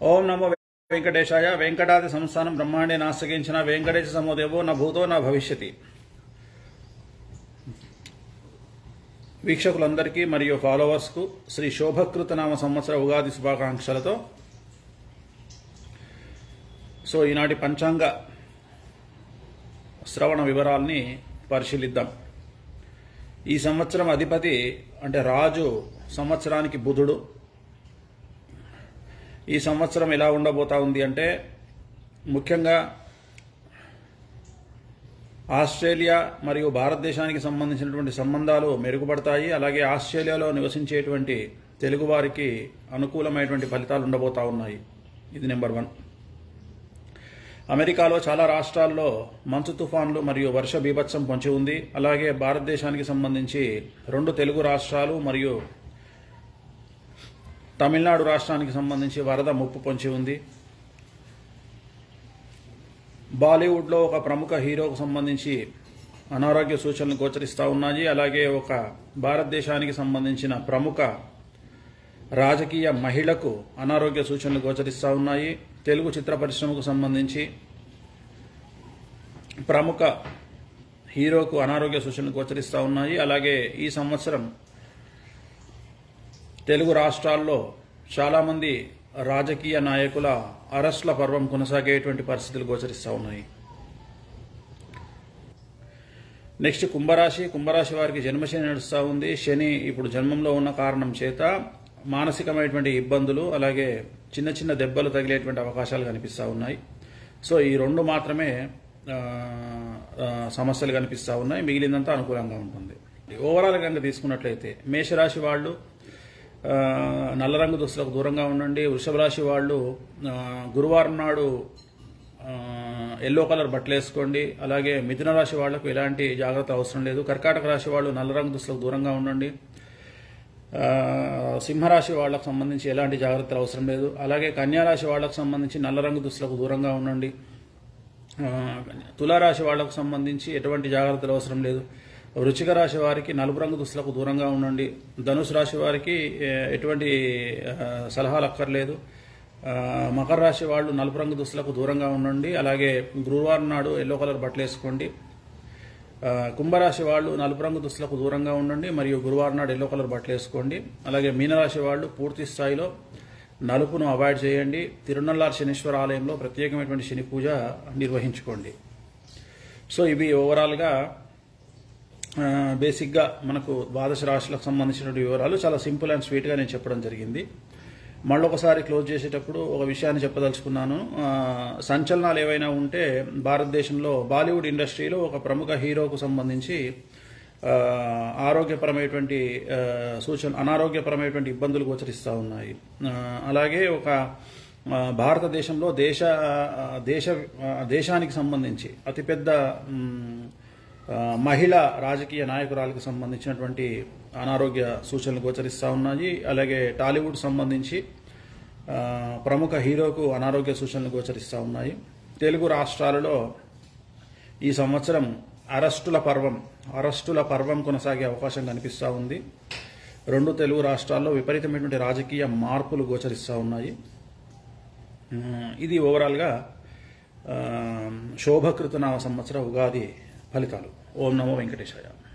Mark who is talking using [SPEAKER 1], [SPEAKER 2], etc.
[SPEAKER 1] ఓం నమో వెంకటేశాయ వెంకటాది సంస్థానం బ్రహ్మాండే నాస్తగించిన వెంకటేశ సమోదేవో నా భూతో నా భవిష్యతి వీక్షకులందరికీ మరియు ఫాలోవర్స్కు శ్రీ శోభకృత నామ సంవత్సర ఉగాది శుభాకాంక్షలతో సో ఈనాటి పంచాంగ శ్రవణ వివరాల్ని పరిశీలిద్దాం ఈ సంవత్సరం అధిపతి అంటే రాజు సంవత్సరానికి బుధుడు ఈ సంవత్సరం ఎలా ఉండబోతా ఉంది అంటే ముఖ్యంగా ఆస్ట్రేలియా మరియు భారతదేశానికి సంబంధించినటువంటి సంబంధాలు మెరుగుపడతాయి అలాగే ఆస్ట్రేలియాలో నివసించేటువంటి తెలుగువారికి అనుకూలమైనటువంటి ఫలితాలు ఉండబోతా ఉన్నాయి ఇది నెంబర్ వన్ అమెరికాలో చాలా రాష్ట్రాల్లో మంచు తుఫాన్లు మరియు వర్ష బీభత్సం పొంచి ఉంది అలాగే భారతదేశానికి సంబంధించి రెండు తెలుగు రాష్ట్రాలు మరియు తమిళనాడు రాష్ట్రానికి సంబంధించి వరద ముప్పు పొంచి ఉంది బాలీవుడ్లో ఒక ప్రముఖ హీరోకు సంబంధించి అనారోగ్య సూచనలు గోచరిస్తూ ఉన్నాయి అలాగే ఒక భారతదేశానికి సంబంధించిన ప్రముఖ రాజకీయ మహిళకు అనారోగ్య సూచనలు గోచరిస్తూ ఉన్నాయి తెలుగు చిత్ర పరిశ్రమకు సంబంధించి ప్రముఖ హీరోకు అనారోగ్య సూచనలు గోచరిస్తూ ఉన్నాయి అలాగే ఈ సంవత్సరం తెలుగు రాష్ట్రాల్లో చాలామంది రాజకీయ నాయకుల అరెస్టుల పర్వం కొనసాగేటువంటి పరిస్థితులు గోచరిస్తూ ఉన్నాయి నెక్స్ట్ కుంభరాశి కుంభరాశి వారికి జన్మశని నడుస్తూ ఉంది శని ఇప్పుడు జన్మంలో ఉన్న కారణం చేత మానసికమైనటువంటి ఇబ్బందులు అలాగే చిన్న చిన్న దెబ్బలు తగిలేటువంటి అవకాశాలు కనిపిస్తూ ఉన్నాయి సో ఈ రెండు మాత్రమే ఆ, ఆ, సమస్యలు కనిపిస్తూ ఉన్నాయి మిగిలిందంతా అనుకూలంగా ఉంటుంది ఓవరాల్ కనుక తీసుకున్నట్లయితే మేషరాశి వాళ్ళు ఆ, నల్ల రంగు దుస్తులకు దూరంగా ఉండండి వృషభ రాశి వాళ్ళు ఆ, గురువారం నాడు ఆ, ఎల్లో కలర్ బట్టలు వేసుకోండి అలాగే మిథున రాశి వాళ్లకు ఎలాంటి జాగ్రత్త అవసరం లేదు కర్కాటక రాశి వాళ్ళు నల్ల రంగు దుస్తులకు దూరంగా ఉండండి ఆ, సింహరాశి వాళ్ళకు సంబంధించి ఎలాంటి జాగ్రత్తలు అవసరం లేదు అలాగే కన్యారాశి వాళ్ళకు సంబంధించి నల్ల రంగు దుస్తులకు దూరంగా ఉండండి ఆ, తులారాశి వాళ్ళకు సంబంధించి ఎటువంటి జాగ్రత్తలు అవసరం లేదు వృచ్చిక రాశి వారికి నలుపు రంగు దుస్తులకు దూరంగా ఉండండి ధనుసు రాశి వారికి ఏ, ఎటువంటి ఆ, సలహాలు అక్కర్లేదు ఆ, మకర రాశి వాళ్ళు నలుపు రంగు దుస్తులకు దూరంగా ఉండండి అలాగే గురువారం నాడు ఎల్లో కలర్ బట్టలు వేసుకోండి ఆ, కుంభరాశి వాళ్ళు నలుపు రంగు దుస్తులకు దూరంగా ఉండండి మరియు గురువారం నాడు ఎల్లో కలర్ బట్టలు వేసుకోండి అలాగే మీనరాశి వాళ్ళు పూర్తి స్థాయిలో నలుపును అవాయిడ్ చేయండి తిరునల్లార్ శనీశ్వర ఆలయంలో ప్రత్యేకమైనటువంటి శని పూజ నిర్వహించుకోండి సో ఇవి ఓవరాల్గా ఆ, బేసిక్గా మనకు ద్వాదశ రాశులకు సంబంధించినటువంటి వివరాలు చాలా సింపుల్ అండ్ స్వీట్గా నేను చెప్పడం జరిగింది మళ్ళీ ఒకసారి క్లోజ్ చేసేటప్పుడు ఒక విషయాన్ని చెప్పదలుచుకున్నాను ఆ, సంచలనాలు ఏవైనా ఉంటే భారతదేశంలో బాలీవుడ్ ఇండస్ట్రీలో ఒక ప్రముఖ హీరోకు సంబంధించి ఆ, ఆరోగ్యపరమైనటువంటి ఆ, సూచన అనారోగ్యపరమైనటువంటి ఇబ్బందులు గోచరిస్తూ ఉన్నాయి ఆ, అలాగే ఒక ఆ, భారతదేశంలో దేశ ఆ, దేశ ఆ, దేశానికి సంబంధించి అతిపెద్ద మ్, ఆ, మహిళ రాజకీయ నాయకురాలకు సంబంధించినటువంటి అనారోగ్య సూచనలు గోచరిస్తూ ఉన్నాయి అలాగే టాలీవుడ్ సంబంధించి ఆ, ప్రముఖ హీరోకు అనారోగ్య సూచనలు గోచరిస్తూ ఉన్నాయి తెలుగు రాష్ట్రాలలో ఈ సంవత్సరం అరెస్టుల పర్వం అరెస్టుల పర్వం కొనసాగే అవకాశం కనిపిస్తూ ఉంది రెండు తెలుగు రాష్ట్రాల్లో విపరీతమైనటువంటి రాజకీయ మార్పులు గోచరిస్తూ ఉన్నాయి ఉమ్, ఇది ఓవరాల్గా ఆ, శోభకృతనామ సంవత్సర ఉగాది ఫలితాలు ఓం నమో వెంకటేశాయ